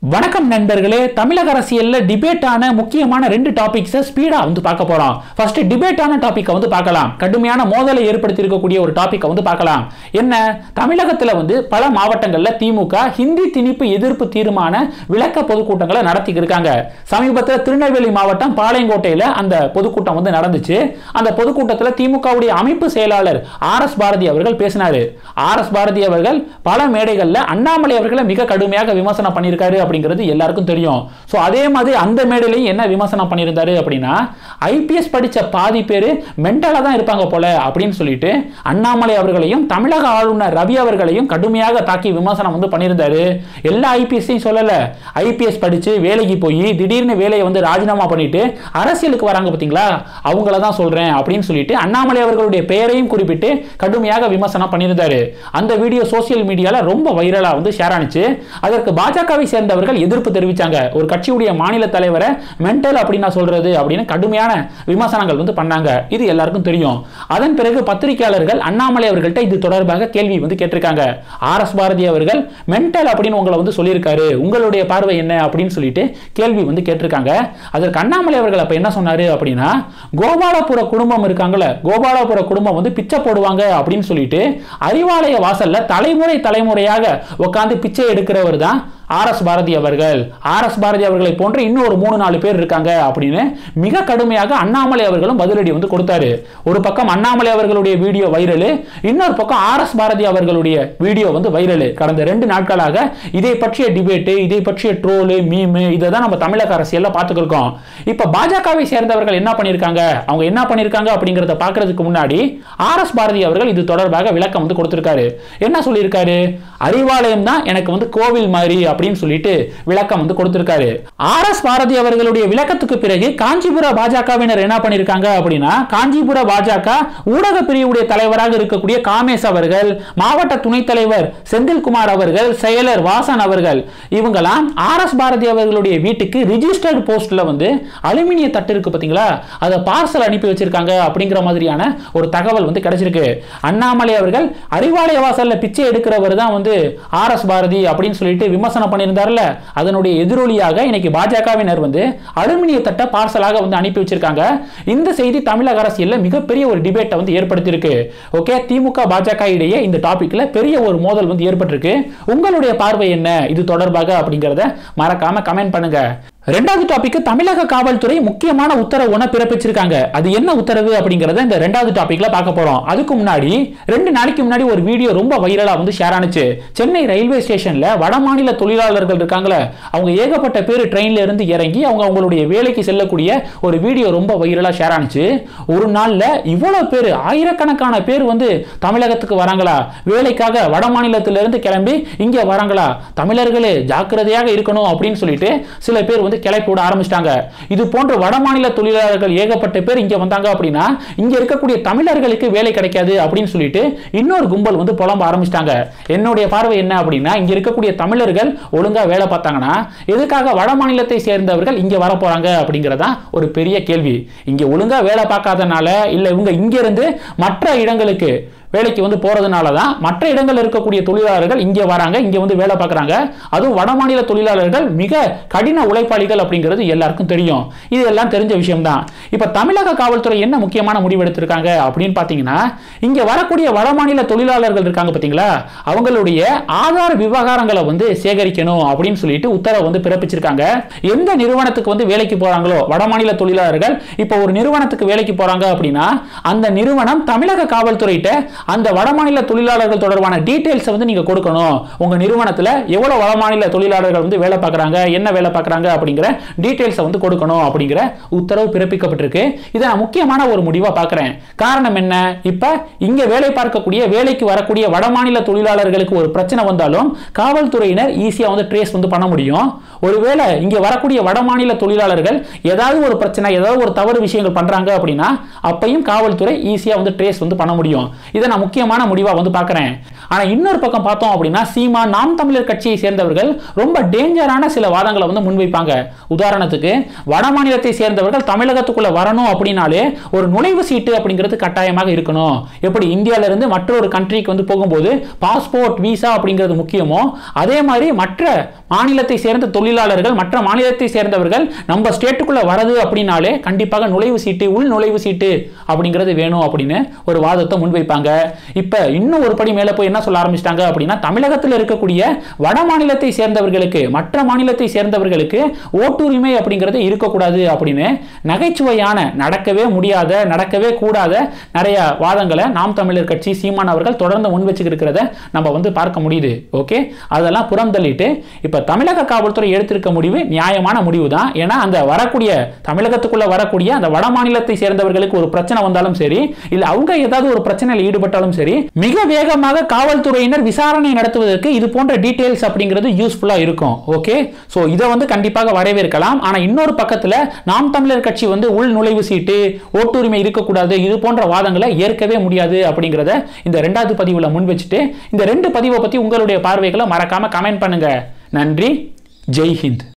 வணக்கம் நண்பர்களே தமிழக அரசியல்ல டிபேட்டான முக்கியமான ரெண்டு டாபிக்ஸை ஸ்பீடா வந்து பார்க்க போறோம் ஃபர்ஸ்ட் டிபேட்டான டாபிக்கை வந்து பார்க்கலாம் கடுமையான மோதலை ஏற்படுத்தி இருக்கக்கூடிய ஒரு டாபிக்கை வந்து பார்க்கலாம் என்ன தமிழகத்துல வந்து பல மாவட்டங்கள்ல திமுக ஹிந்தி திணிப்பு எதிர்ப்பு தீர்மான விளக்க பொதுக்கூட்டங்களை நடத்தி இருக்காங்க சமீபத்தில் திருநெல்வேலி மாவட்டம் பாளையங்கோட்டையில அந்த பொதுக்கூட்டம் வந்து நடந்துச்சு அந்த பொதுக்கூட்டத்தில் திமுகவுடைய அமைப்பு செயலாளர் ஆர் எஸ் பாரதி அவர்கள் பேசினாரு ஆர் எஸ் பாரதி அவர்கள் பல மேடைகள்ல அண்ணாமலை அவர்களை மிக கடுமையாக விமர்சனம் பண்ணியிருக்காரு அப்படிங்கிறது எல்லாருக்கும் தெரியும் ஸோ அதே மாதிரி அந்த மேடையிலையும் என்ன விமர்சனம் பண்ணியிருந்தாரு அப்படின்னா ஐபிஎஸ் படிச்ச பாதி பேர் மென்டலாக தான் இருப்பாங்க போல அப்படின்னு சொல்லிட்டு அண்ணாமலை அவர்களையும் தமிழக ஆளுநர் ரவி அவர்களையும் கடுமையாக தாக்கி விமர்சனம் வந்து பண்ணியிருந்தாரு எல்லா ஐபிஎஸ்ஸையும் சொல்லல ஐபிஎஸ் படிச்சு வேலைக்கு போய் திடீர்னு வேலையை வந்து ராஜினாமா பண்ணிட்டு அரசியலுக்கு வராங்க பார்த்தீங்களா அவங்கள தான் சொல்றேன் அப்படின்னு சொல்லிட்டு அண்ணாமலை அவர்களுடைய பெயரையும் குறிப்பிட்டு கடுமையாக விமர்சனம் பண்ணியிருந்தாரு அந்த வீடியோ சோசியல் மீடியால ரொம்ப வைரலா வந்து ஷேர் ஆனிச்சு அதற்கு பாஜகவை சேர்ந்தவர்கள் எதிர்ப்பு தெரிவிச்சாங்க ஒரு கட்சியுடைய மாநில தலைவரை மென்டல் அப்படின்னு சொல்றது அப்படின்னு கடுமையான விமர்சனங்கள் வந்து பண்ணாங்க இது எல்லாருக்கும் தெரியும் அதன் பிறகு பத்திரிகையாளர்கள் அண்ணாமலை அவர்கள்ட்ட இது தொடர்பாக கேள்வி வந்து கேட்டிருக்காங்க ஆர் எஸ் பாரதி அவர்கள் மென்டல் அப்படின்னு உங்களை வந்து சொல்லியிருக்காரு உங்களுடைய பார்வை என்ன அப்படின்னு சொல்லிட்டு கேள்வி வந்து கேட்டிருக்காங்க அதற்கு அண்ணாமலை அவர்கள் அப்ப என்ன சொன்னாரு அப்படின்னா கோபாலபுர குடும்பம் இருக்காங்கல்ல கோபாலபுர குடும்பம் வந்து பிச்சை போடுவாங்க அப்படின்னு சொல்லிட்டு அறிவாலய வாசல்ல தலைமுறை தலைமுறையாக உட்காந்து பிச்சை எடுக்கிறவர் தான் ஆர் எஸ் பாரதி அவர்கள் ஆர் எஸ் பாரதி அவர்களை போன்ற இன்னும் ஒரு மூணு நாலு பேர் இருக்காங்க அப்படின்னு மிக கடுமையாக அண்ணாமலை அவர்களும் பதிலடி வந்து கொடுத்தாரு ஒரு பக்கம் அண்ணாமலை அவர்களுடைய வீடியோ வைரலு இன்னொரு பக்கம் ஆர் எஸ் பாரதி அவர்களுடைய வீடியோ வந்து வைரலு கடந்த ரெண்டு நாட்களாக இதை பற்றிய டிபேட்டு இதை பற்றிய ட்ரோலு மீமு இதை தான் நம்ம தமிழக அரசியலில் பார்த்துக்கிருக்கோம் இப்போ பாஜகவை சேர்ந்தவர்கள் என்ன பண்ணியிருக்காங்க அவங்க என்ன பண்ணியிருக்காங்க அப்படிங்கிறத பார்க்கறதுக்கு முன்னாடி ஆர் எஸ் பாரதி அவர்கள் இது தொடர்பாக விளக்கம் வந்து கொடுத்திருக்காரு என்ன சொல்லியிருக்காரு அறிவாலயம் தான் எனக்கு வந்து கோவில் மாதிரி அப்படின்னு சொல்லிட்டு விளக்கம் வந்து கொடுத்திருக்காரு ஆர் எஸ் பாரதி அவர்களுடைய விளக்கத்துக்கு பிறகு காஞ்சிபுர பாஜகவினர் என்ன பண்ணிருக்காங்க அப்படின்னா காஞ்சிபுர பாஜக ஊடக பிரிவுடைய தலைவராக இருக்கக்கூடிய காமேஷ் அவர்கள் மாவட்ட துணைத் தலைவர் செந்தில்குமார் அவர்கள் செயலர் வாசன் அவர்கள் இவங்கெல்லாம் ஆர் எஸ் பாரதி அவர்களுடைய வீட்டுக்கு ரிஜிஸ்டர்டு போஸ்ட்ல வந்து அலுமினிய தட்டு இருக்கு பாத்தீங்களா அதை பார்சல் அனுப்பி வச்சிருக்காங்க அப்படிங்கிற மாதிரியான ஒரு தகவல் வந்து கிடைச்சிருக்கு அண்ணாமலை அவர்கள் அறிவாலய வாசல்ல பிச்சை எடுக்கிறவர் தான் வந்து ஆர் எஸ் பாரதி அப்படின்னு சொல்லிட்டு விமர்சனம் பண்ணியிருந்தார்ல அதனுடைய எதிரொலியாக இன்னைக்கு பாஜகவினர் வந்து அலுமினிய தட்டை பார்சலாக வந்து அனுப்பி வச்சிருக்காங்க இந்த செய்தி தமிழக அரசியல்ல மிகப்பெரிய ஒரு டிபேட்டை வந்து ஏற்படுத்தியிருக்கு ஓகே திமுக பாஜக இடையே இந்த டாபிக்ல பெரிய ஒரு மோதல் வந்து ஏற்பட்டிருக்கு உங்களுடைய பார்வை என்ன இது தொடர்பாக அப்படிங்கிறத மறக்காம கமெண்ட் பண்ணுங்க ரெண்டாவது டாபிக் தமிழக காவல்துறை முக்கியமான உத்தரவு ஒன்று பிறப்பிச்சிருக்காங்க அது என்ன உத்தரவு அப்படிங்கறத இந்த ரெண்டாவது டாபிக்ல பார்க்க போறோம் அதுக்கு முன்னாடி ரெண்டு நாளைக்கு முன்னாடி ஒரு வீடியோ ரொம்ப வைரலா வந்து ஷேர் ஆனிச்சு சென்னை ரயில்வே ஸ்டேஷன்ல வடமாநில தொழிலாளர்கள் இருக்காங்களே அவங்க ஏகப்பட்ட பேர் ட்ரெயின்ல இருந்து இறங்கி அவங்க அவங்களுடைய வேலைக்கு செல்லக்கூடிய ஒரு வீடியோ ரொம்ப வைரலா ஷேர் ஆனிச்சு ஒரு நாள்ல இவ்வளவு பேர் ஆயிரக்கணக்கான பேர் வந்து தமிழகத்துக்கு வராங்களா வேலைக்காக வட மாநிலத்திலிருந்து கிளம்பி இங்க வராங்களா தமிழர்களே ஜாக்கிரதையாக இருக்கணும் அப்படின்னு சொல்லிட்டு சில பேர் வந்து கிளப்பி விட ஆரம்பிச்சிட்டாங்க இது போன்ற வட மாநில தொழிலாளர்கள் ஏகப்பட்ட பேர் இங்க வந்தாங்க அப்படின்னா இங்க இருக்கக்கூடிய தமிழர்களுக்கு வேலை கிடைக்காது அப்படின்னு சொல்லிட்டு இன்னொரு கும்பல் வந்து புலம்ப ஆரம்பிச்சிட்டாங்க என்னுடைய பார்வை என்ன அப்படின்னா இங்க இருக்கக்கூடிய தமிழர்கள் ஒழுங்கா வேலை பார்த்தாங்கன்னா எதுக்காக வட மாநிலத்தை சேர்ந்தவர்கள் இங்க வர போறாங்க அப்படிங்கறதா ஒரு பெரிய கேள்வி இங்க ஒழுங்கா வேலை பார்க்காதனால இல்ல இவங்க இங்க இருந்து மற்ற இடங்களுக்கு வேலைக்கு வந்து போறதுனால தான் மற்ற இடங்கள் இருக்கக்கூடிய தொழிலாளர்கள் இங்கே வராங்க இங்கே வந்து வேலை பார்க்குறாங்க அதுவும் வட மாநில தொழிலாளர்கள் மிக கடின உழைப்பாளிகள் அப்படிங்கிறது எல்லாருக்கும் தெரியும் இது எல்லாம் தெரிஞ்ச விஷயம்தான் இப்போ தமிழக காவல்துறை என்ன முக்கியமான முடிவு எடுத்திருக்காங்க அப்படின்னு பார்த்தீங்கன்னா இங்கே வரக்கூடிய வட மாநில தொழிலாளர்கள் இருக்காங்க பார்த்தீங்களா அவங்களுடைய ஆதார் விவகாரங்களை வந்து சேகரிக்கணும் அப்படின்னு சொல்லிட்டு உத்தரவு வந்து பிறப்பிச்சிருக்காங்க எந்த நிறுவனத்துக்கு வந்து வேலைக்கு போறாங்களோ வட மாநில தொழிலாளர்கள் இப்போ ஒரு நிறுவனத்துக்கு வேலைக்கு போறாங்க அப்படின்னா அந்த நிறுவனம் தமிழக காவல்துறையிட்ட அந்த வடமாநில தொழிலாளர்கள் தொடர்பான டீடைல்ஸை வந்து நீங்க கொடுக்கணும் உங்க நிறுவனத்தில் எவ்வளவு வடமாநில தொழிலாளர்கள் வந்து வேலை பார்க்குறாங்க என்ன வேலை பார்க்குறாங்க அப்படிங்கிற டீடைல்ஸை வந்து கொடுக்கணும் அப்படிங்கிற உத்தரவு பிறப்பிக்கப்பட்டிருக்கு இதை நான் முக்கியமான ஒரு முடிவாக பார்க்குறேன் காரணம் என்ன இப்போ இங்க வேலை பார்க்கக்கூடிய வேலைக்கு வரக்கூடிய வடமாநில தொழிலாளர்களுக்கு ஒரு பிரச்சனை வந்தாலும் காவல்துறையினர் ஈஸியாக வந்து ட்ரேஸ் வந்து பண்ண முடியும் ஒருவேளை இங்க வரக்கூடிய வடமாநில தொழிலாளர்கள் ஏதாவது ஒரு பிரச்சனை ஏதாவது ஒரு தவறு விஷயங்கள் பண்றாங்க அப்படின்னா அப்பையும் காவல்துறை ஈஸியாக வந்து ட்ரேஸ் வந்து பண்ண முடியும் இதை அப்படிங்கறத நான் முக்கியமான முடிவா வந்து பார்க்கறேன் ஆனா இன்னொரு பக்கம் பார்த்தோம் அப்படின்னா சீமா நாம் தமிழர் கட்சியை சேர்ந்தவர்கள் ரொம்ப டேஞ்சரான சில வாதங்களை வந்து முன்வைப்பாங்க உதாரணத்துக்கு வட மாநிலத்தை சேர்ந்தவர்கள் தமிழகத்துக்குள்ள வரணும் அப்படின்னாலே ஒரு நுழைவு சீட்டு அப்படிங்கிறது கட்டாயமாக இருக்கணும் எப்படி இந்தியால இருந்து மற்றொரு கண்ட்ரிக்கு வந்து போகும்போது பாஸ்போர்ட் விசா அப்படிங்கிறது முக்கியமோ அதே மாதிரி மற்ற மாநிலத்தை சேர்ந்த தொழிலாளர்கள் மற்ற மாநிலத்தை சேர்ந்தவர்கள் நம்ம ஸ்டேட்டுக்குள்ள வரது அப்படின்னாலே கண்டிப்பாக நுழைவு சீட்டு உள் நுழைவு சீட்டு அப்படிங்கிறது வேணும் அப்படின்னு ஒரு வாதத்தை முன்வைப்பாங்க இப்ப இன்னும் ஒரு படி மேல போய் என்ன சொல்ல ஆரம்பிச்சிட்டாங்க அப்படின்னா தமிழகத்தில் இருக்கக்கூடிய வட மாநிலத்தை சேர்ந்தவர்களுக்கு மற்ற மாநிலத்தை சேர்ந்தவர்களுக்கு ஓட்டுரிமை அப்படிங்கிறது இருக்கக்கூடாது அப்படின்னு நகைச்சுவையான நடக்கவே முடியாத நடக்கவே கூடாத நிறைய வாதங்களை நாம் தமிழர் கட்சி சீமான் அவர்கள் தொடர்ந்து முன் வச்சுக்கிறத நம்ம வந்து பார்க்க முடியுது ஓகே அதெல்லாம் புறம் தள்ளிட்டு இப்ப தமிழக காவல்துறை எடுத்திருக்க முடிவு நியாயமான முடிவு தான் ஏன்னா அந்த வரக்கூடிய தமிழகத்துக்குள்ள வரக்கூடிய அந்த வட மாநிலத்தை சேர்ந்தவர்களுக்கு ஒரு பிரச்சனை வந்தாலும் சரி இல்ல அவங்க ஏதாவது ஒரு பிரச்சனையில் ஈடுபட்டாலும் சரி மிக வேகமாக காவல்துறையினர் விசாரணை நடத்துவதற்கு இது போன்ற டீடைல்ஸ் அப்படிங்கிறது யூஸ்ஃபுல்லா இருக்கும் ஓகே சோ இதை வந்து கண்டிப்பாக வரவேற்கலாம் ஆனா இன்னொரு பக்கத்துல நாம் தமிழர் கட்சி வந்து உள் நுழைவு சீட்டு ஓட்டுரிமை இருக்கக்கூடாது இது போன்ற வாதங்களை ஏற்கவே முடியாது அப்படிங்கிறத இந்த ரெண்டாவது பதிவுல முன் வச்சுட்டு இந்த ரெண்டு பதிவை பத்தி உங்களுடைய பார்வைகளை மறக்காம கமெண்ட் பண்ணுங்க நன்றி ஜெய் ஹிந்த்